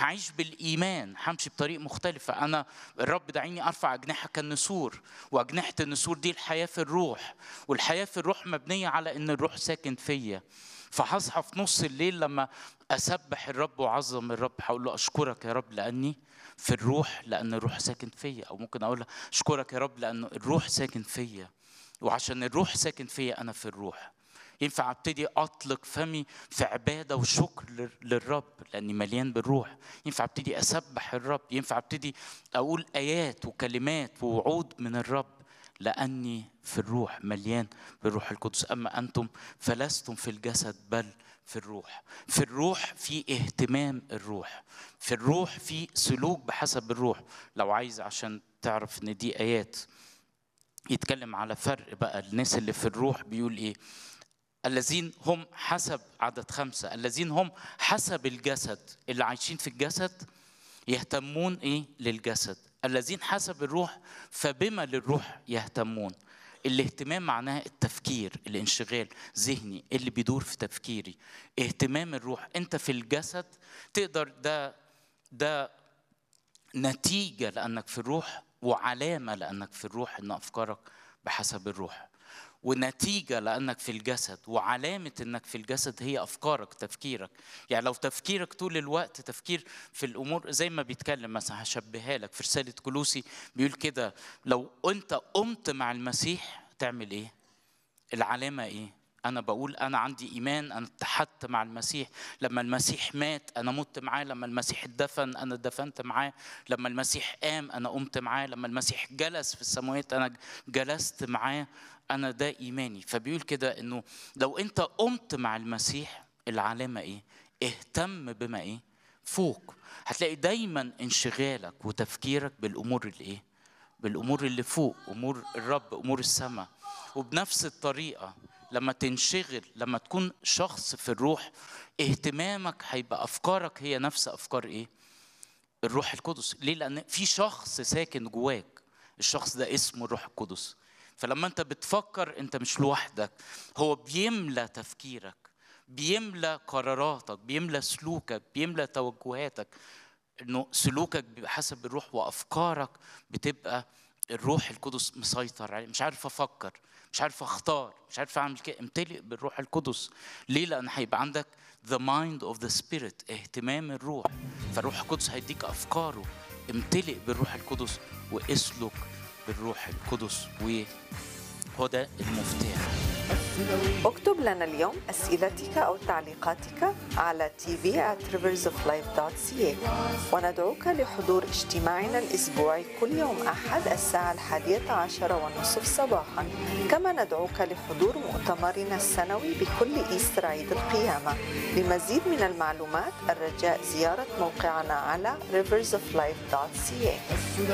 هعيش بالايمان همشي بطريق مختلفه انا الرب دعيني ارفع اجنحه كالنسور واجنحه النسور دي الحياه في الروح والحياه في الروح مبنيه على ان الروح ساكن فيا فهصحى في نص الليل لما اسبح الرب واعظم الرب هقول له اشكرك يا رب لاني في الروح لان الروح ساكن فيا او ممكن اقول له اشكرك يا رب لان الروح ساكن فيا وعشان الروح ساكن فيا انا في الروح ينفع ابتدي اطلق فمي في عباده وشكر للرب لاني مليان بالروح ينفع ابتدي اسبح الرب ينفع ابتدي اقول ايات وكلمات ووعود من الرب لاني في الروح مليان بالروح القدس اما انتم فلستم في الجسد بل في الروح في الروح في اهتمام الروح في الروح في سلوك بحسب الروح لو عايز عشان تعرف ان دي ايات يتكلم على فرق بقى الناس اللي في الروح بيقول ايه الذين هم حسب عدد خمسة الذين هم حسب الجسد اللي عايشين في الجسد يهتمون ايه للجسد الذين حسب الروح فبما للروح يهتمون الاهتمام معناها التفكير الانشغال ذهني اللي بيدور في تفكيري اهتمام الروح انت في الجسد تقدر ده ده نتيجه لانك في الروح وعلامه لانك في الروح ان افكارك بحسب الروح ونتيجه لانك في الجسد وعلامه انك في الجسد هي افكارك تفكيرك يعني لو تفكيرك طول الوقت تفكير في الامور زي ما بيتكلم مثلا هشبهها لك في رساله كلوسي بيقول كده لو انت قمت مع المسيح تعمل ايه العلامه ايه انا بقول انا عندي ايمان انا اتحدت مع المسيح لما المسيح مات انا مت معاه لما المسيح اتدفن انا اتدفنت معاه لما المسيح قام انا قمت معاه لما المسيح جلس في السماوات انا جلست معاه انا ده ايماني فبيقول كده انه لو انت قمت مع المسيح العلامه ايه اهتم بما ايه فوق هتلاقي دايما انشغالك وتفكيرك بالامور الايه بالامور اللي فوق امور الرب امور السماء وبنفس الطريقه لما تنشغل لما تكون شخص في الروح اهتمامك هيبقى افكارك هي نفس افكار ايه الروح القدس ليه لان في شخص ساكن جواك الشخص ده اسمه الروح القدس فلما انت بتفكر انت مش لوحدك هو بيملى تفكيرك بيملى قراراتك بيملى سلوكك بيملى توجهاتك انه سلوكك بيبقى حسب الروح وافكارك بتبقى الروح القدس مسيطر عليه مش عارف افكر مش عارف اختار مش عارف اعمل كده امتلئ بالروح القدس ليه لان هيبقى عندك the mind of the spirit اهتمام الروح فالروح القدس هيديك افكاره امتلئ بالروح القدس واسلك بالروح القدس وهو ده المفتاح اكتب لنا اليوم أسئلتك أو تعليقاتك على tv at riversoflife.ca وندعوك لحضور اجتماعنا الأسبوعي كل يوم أحد الساعة الحادية عشر والنصف صباحا كما ندعوك لحضور مؤتمرنا السنوي بكل إيستر عيد القيامة لمزيد من المعلومات الرجاء زيارة موقعنا على riversoflife.ca